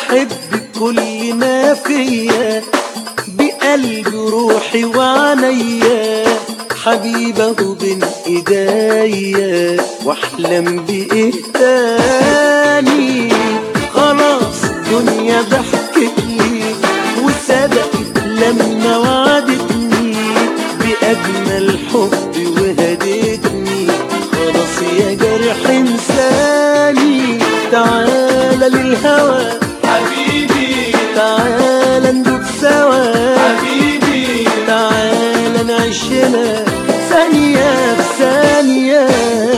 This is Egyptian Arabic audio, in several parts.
وبحب كل ما فيا بقلبي روحي وعينيا حبيبه بين ايديا واحلم بايه تاني خلاص الدنيا ضحكت لي وصدقت لما وعدتني باجمل حب وهدتني خلاص يا جرح انساني تعالى للهوى حبيبي تعالى ندوب سوا حبيبي تعالى نعيشنا ثانية بثانية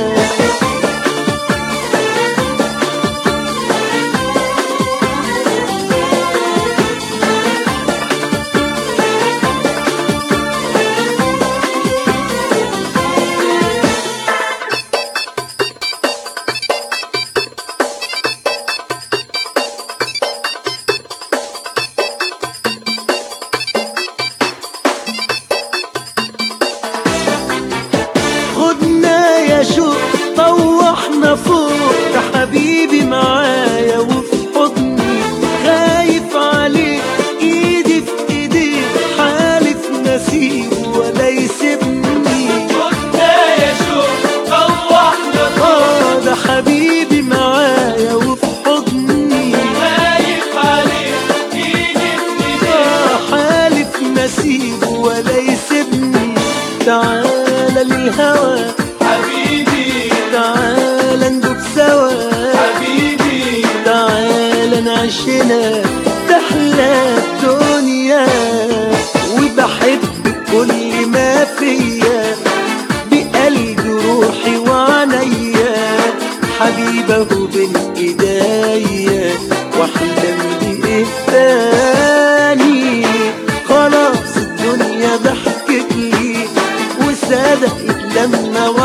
خدنا يا شوق طوحنا فوق ده حبيبي معايا وفي حضني خايف عليك ايدي في ايديك حالف نسيب ولا يسيبني كنا يا شوق طوحنا اه ده حبيبي معايا وفي حضني خايف عليك ايدي في ايديك آه حالف نسيب ولا يسيبني تعالى للهوى حبيبي تعالى ندوب سوا حبيبي تعالى نعيشنا تحلى الدنيا وبحب كل ما فيا بقلبي روحي وعينيا حبيبه بين ايديا واحلم بايه تاني خلاص الدنيا ضحكت لي وصدقت لما